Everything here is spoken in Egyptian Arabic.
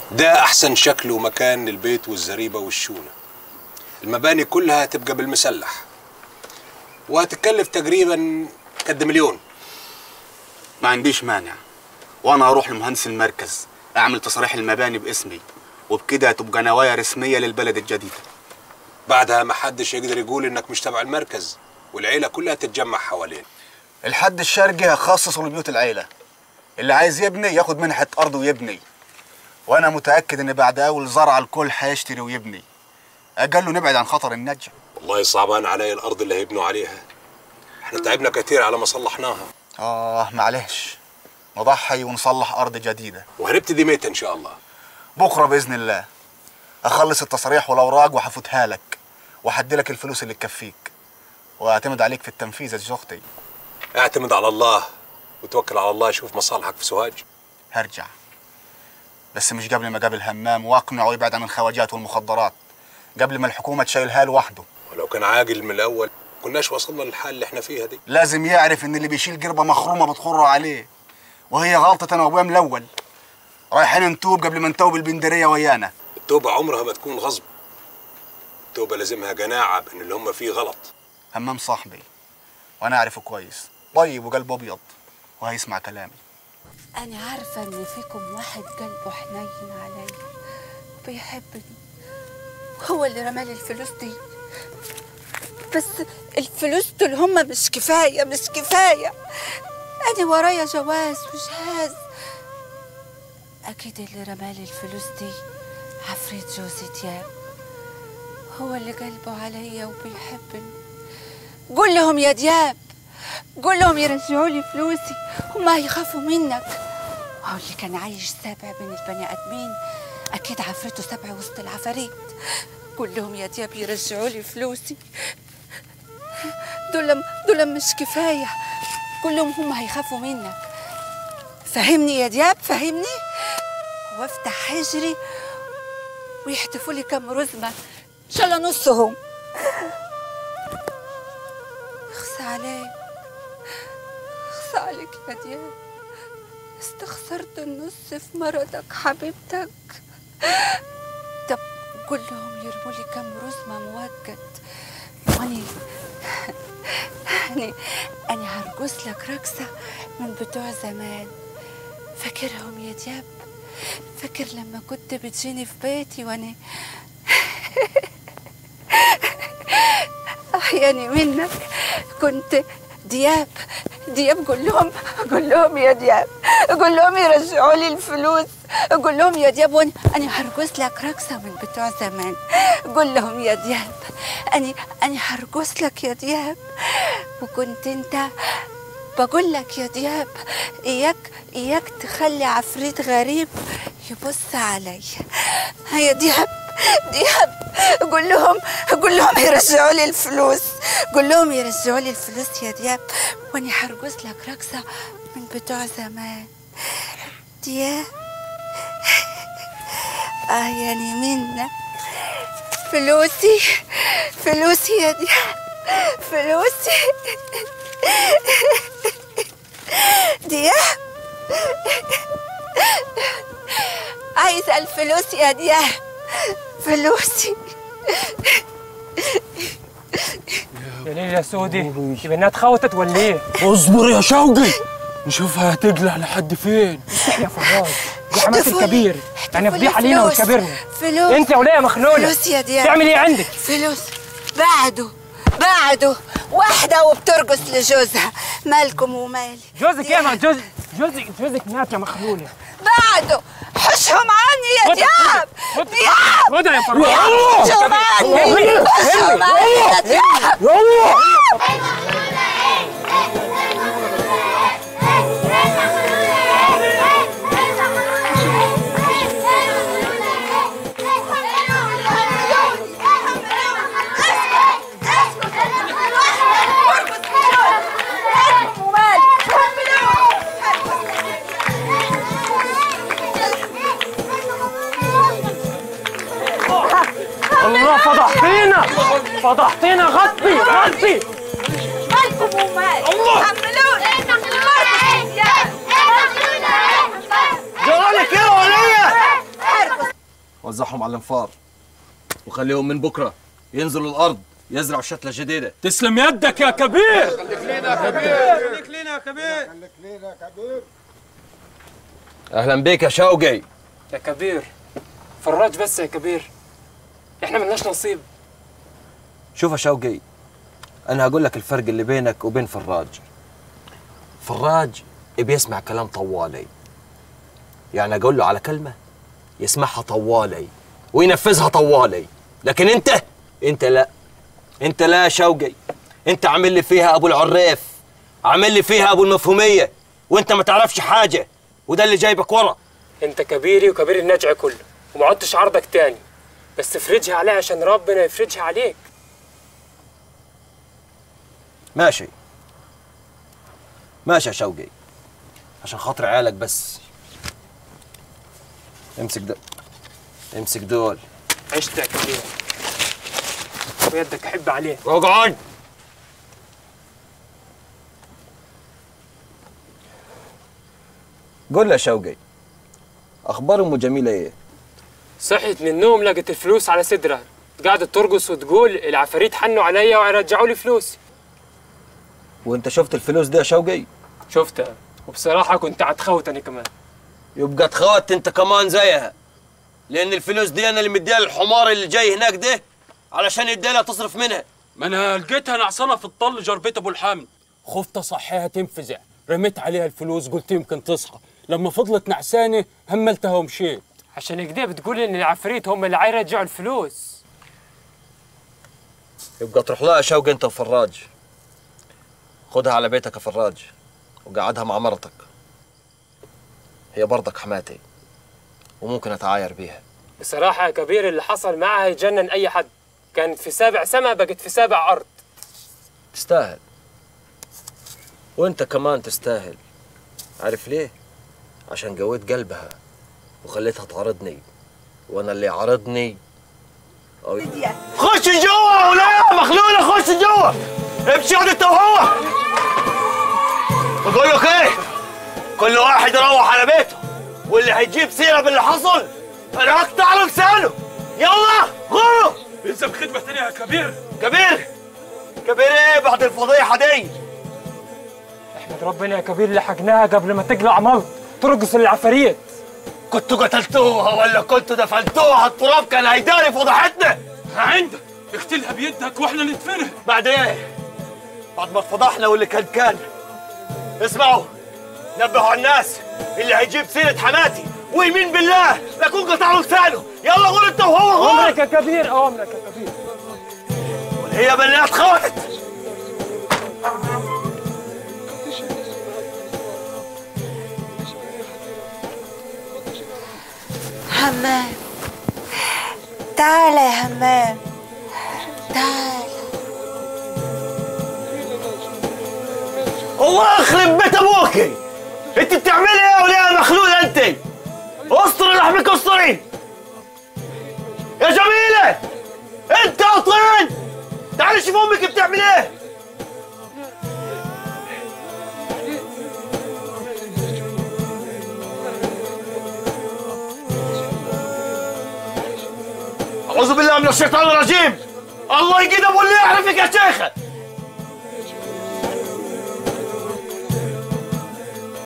ده احسن شكل ومكان للبيت والزريبه والشونه المباني كلها هتبقى بالمسلح وهتكلف تقريبا قد مليون ما عنديش مانع وانا هروح لمهندس المركز اعمل تصريح المباني باسمي وبكده تبقى نوايا رسميه للبلد الجديده بعدها ما حدش يقدر يقول انك مش تبع المركز والعيله كلها تتجمع حوالين الحد الشرقي هخصصه لبيوت العيله اللي عايز يبني ياخد منحه ارض ويبني وانا متاكد ان بعد اول زرعه الكل هيشتري ويبني اقله نبعد عن خطر النجم والله صعبان علي الارض اللي هيبنوا عليها احنا تعبنا كتير على ما صلحناها اه معلش نضحي ونصلح ارض جديده وهنبتدي متى ان شاء الله بكره باذن الله اخلص التصريح والاوراق وهفوتها لك وهدي لك الفلوس اللي تكفيك واعتمد عليك في التنفيذ يا زوجتي اعتمد على الله وتوكل على الله شوف مصالحك في سوهاج هرجع بس مش قبل ما اقابل همام واقنعه يبعد عن الخواجات والمخدرات قبل ما الحكومه تشيلها لوحده ولو كان عاقل من الاول كناش وصلنا للحال اللي احنا فيها دي لازم يعرف ان اللي بيشيل قربه مخرومه بتخر عليه وهي غلطه انا وابويا من الاول رايحين نتوب قبل ما نتوب البندريه ويانا التوبه عمرها ما تكون غصب التوبه لازمها قناعه بان اللي هم فيه غلط همام صاحبي وانا اعرفه كويس طيب وقلبه ابيض وهيسمع كلامي أنا عارفة إن فيكم واحد قلبه حنين عليا وبيحبني هو اللي رمالي الفلوس دي بس الفلوس دول هما مش كفاية مش كفاية أنا ورايا جواز وجهاز أكيد اللي رمالي الفلوس دي عفريت جوزي دياب هو اللي قلبه عليا وبيحبني قول لهم يا دياب قول لهم يرجعوا لي فلوسي هما هيخافوا منك هو اللي كان عايش سابع بين البني ادمين اكيد عفرته سبع وسط العفاريت قول لهم يا دياب يرجعوا لي فلوسي دول دول مش كفايه قول لهم هما هيخافوا منك فهمني يا دياب فهمني وافتح حجري ويحتفوا لي كم رزمه ان شاء الله نصهم اخصى عليك اخصى عليك يا دياب استخسرت النص في مرضك حبيبتك طب قول لهم يرموا لي كام رزمة موجد واني أنا أنا هرقص لك رقصة من بتوع زمان فاكرهم يا دياب فاكر لما كنت بتجيني في بيتي وانا أحياني منك كنت دياب دياب قول لهم قول لهم يا دياب قول لهم يرجعوا لي الفلوس قول لهم يا دياب وانا انا هرقص لك رقصه من بتوع زمان قول لهم يا دياب انا انا هرقص لك يا دياب وكنت انت بقول لك يا دياب اياك اياك تخلي عفريت غريب يبص عليا يا دياب دياب قول لهم قول لهم يرجعوا لي الفلوس قول لهم يرجعوا لي الفلوس يا دياب واني هرقص لك رقصه من بتوع زمان دياب اه يعني منا فلوسي فلوسي يا دياب فلوسي دياب عايزه الفلوس يا دياب فلوسي يا ليل يا سودي يبقى انها اتخوتت ولا ايه؟ اصبر يا شوقي نشوفها هتقلع لحد فين يا فراج دي حماس احتفوا لي- الكبير يعني احتفوا لي فضيحه لينا فلوس. وتكبرنا فلوس انت يا وليه مخلوله فلوس يا دياب تعمل ايه عندك؟ فلوس بعده بعده واحدة وبترقص لجوزها مالكم ومالي جوزك ايه ما جوز جوزك جوزك مات يا مخلوله بعده حشهم عني يا دياب دياب خدها يا فراج حشهم عني حشهم عني يا دياب الله فضحتينا فضحتينا غطي غطي مالكم ومالي الله حملوني جرالك ايه يا وليه ارقص وزعهم على الانفار وخليهم من بكره ينزلوا الارض يزرعوا شتله جديده تسلم يدك يا كبير اهلا بيك يا شوقي يا كبير فراج بس يا كبير احنا ملناش نصيب شوف يا شوقي انا هقول لك الفرق اللي بينك وبين فراج فراج بيسمع كلام طوالي يعني اقول له على كلمه يسمعها طوالي وينفذها طوالي لكن انت انت لا انت لا يا شوقي انت عامل لي فيها ابو العريف عامل لي فيها ابو المفهوميه وانت ما تعرفش حاجه وده اللي جايبك ورا انت كبيري وكبير النجع كله وما عدتش عرضك تاني بس افرجها عليها عشان ربنا يفرجها عليك ماشي ماشي يا شوقي عشان خاطر عيالك بس امسك ده امسك دول عشت يا كبير ويدك احب عليه اقعد قول لي يا شوقي اخبار ام جميله ايه صحيت من النوم لقيت الفلوس على صدرها قاعدة ترقص وتقول العفاريت حنوا عليا ويرجعوا لي فلوسي وانت شفت الفلوس دي يا شوقي شفتها وبصراحة كنت هتخوت أنا كمان يبقى تخوت انت كمان زيها لان الفلوس دي انا اللي مديها للحمار اللي جاي هناك ده علشان يديها تصرف منها ما انا لقيتها نعسانه في الطل جربيت ابو الحمد خفت اصحيها تنفزع رميت عليها الفلوس قلت يمكن تصحى لما فضلت نعسانه هملتها ومشيت عشان كده بتقول إن العفاريت هم اللي هيرجعوا الفلوس يبقى تروح لها يا شوقي انت وفراج خدها على بيتك يا فراج وقعدها مع مرتك هي برضك حماتي وممكن اتعاير بيها بصراحة يا كبير اللي حصل معها يجنن أي حد كانت في سابع سما بقت في سابع أرض تستاهل وانت كمان تستاهل عارف ليه عشان قويت قلبها وخليتها تعارضني وانا اللي عارضني أو... خش جوا ولا مخلوله خش جوا امشي اقعد انت وهو بقول لك ايه كل واحد يروح على بيته واللي هيجيب سيره باللي حصل انا هقطع له لسانه يلا غوروا يلزم خدمه تانية يا كبير كبير كبير ايه بعد الفضيحه دي احمد ربنا يا كبير لحقناها قبل ما تقلع ملط ترقص العفاريت كنتوا قتلتوها ولا كنتوا دفنتوها التراب كان هيداري فضحتنا عندك اقتلها بيدك واحنا ندفنها بعد ايه بعد ما اتفضحنا واللي كان كان اسمعوا نبهوا على الناس اللي هيجيب سيرة حماتي ويمين بالله لكون قطعوا لسانه يلا قول انت وهو غور أمرك يا كبير أمرك يا كبير هي بنات خوت همام تعال يا همام تعال الله يخرب بيت ابوكي انت بتعملي ايه يا وليه مخلوله انت استري لحمك استري يا جميله انت وطين تعالي شوف امك بتعمل ايه اعوذ بالله من الشيطان الرجيم الله يقيد ابو اللي يعرفك يا شيخه